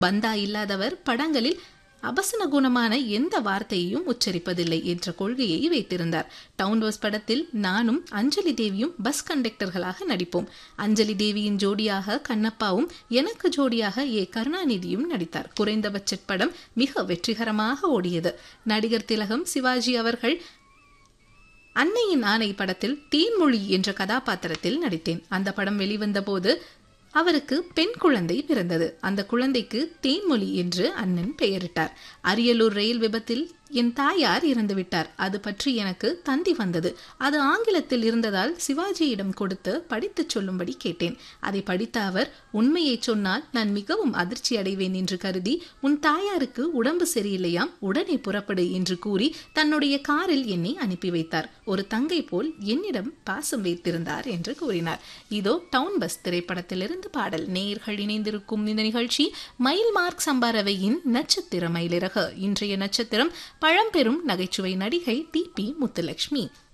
பந்தா இல்லாதவர் படங்களில் அபசன குணமான எந்த வார்த்தையையும் உச்சரிப்பதில்லை என்ற கொள்கையை வைத்திருந்தார் டவுன் பஸ் படத்தில் நானும் அஞ்சலி தேவியும் பஸ் கண்டக்டர்களாக நடிப்போம் அஞ்சலி தேவியின் ஜோடியாக கண்ணப்பாவும் எனக்கு ஜோடியாக ஏ கருணாநிதியும் நடித்தார் குறைந்த பட்ஜெட் படம் மிக வெற்றிகரமாக ஓடியது நடிகர் திலகம் சிவாஜி அவர்கள் அன்னையின் ஆணை படத்தில் தேன்மொழி என்ற கதாபாத்திரத்தில் நடித்தேன் அந்த படம் வெளிவந்த போது அவருக்கு பெண் குழந்தை பிறந்தது அந்த குழந்தைக்கு தேன்மொழி என்று அண்ணன் பெயரிட்டார் அரியலூர் ரயில் விபத்தில் என் தாயார் இறந்துவிட்டார் அது பற்றி எனக்கு தந்தி வந்தது அது ஆங்கிலத்தில் இருந்ததால் சிவாஜியிடம் கொடுத்து படித்துச் சொல்லும்படி கேட்டேன் அதை படித்த அவர் உண்மையை சொன்னால் நான் மிகவும் அதிர்ச்சி அடைவேன் என்று கருதி உன் தாயாருக்கு உடம்பு சரியில்லையாம் உடனே புறப்படு என்று கூறி தன்னுடைய காரில் என்னை அனுப்பி வைத்தார் ஒரு தங்கை போல் என்னிடம் பாசம் வைத்திருந்தார் என்று கூறினார் இதோ டவுன் பஸ் திரைப்படத்திலிருந்து பாடல் நேயர்கள் இணைந்திருக்கும் இந்த நிகழ்ச்சி மயில் மார்க் சம்பாரவையின் நட்சத்திர மயிலிறகு இன்றைய நட்சத்திரம் பழம்பெரும் நகைச்சுவை நடிகை டி பி முத்துலட்சுமி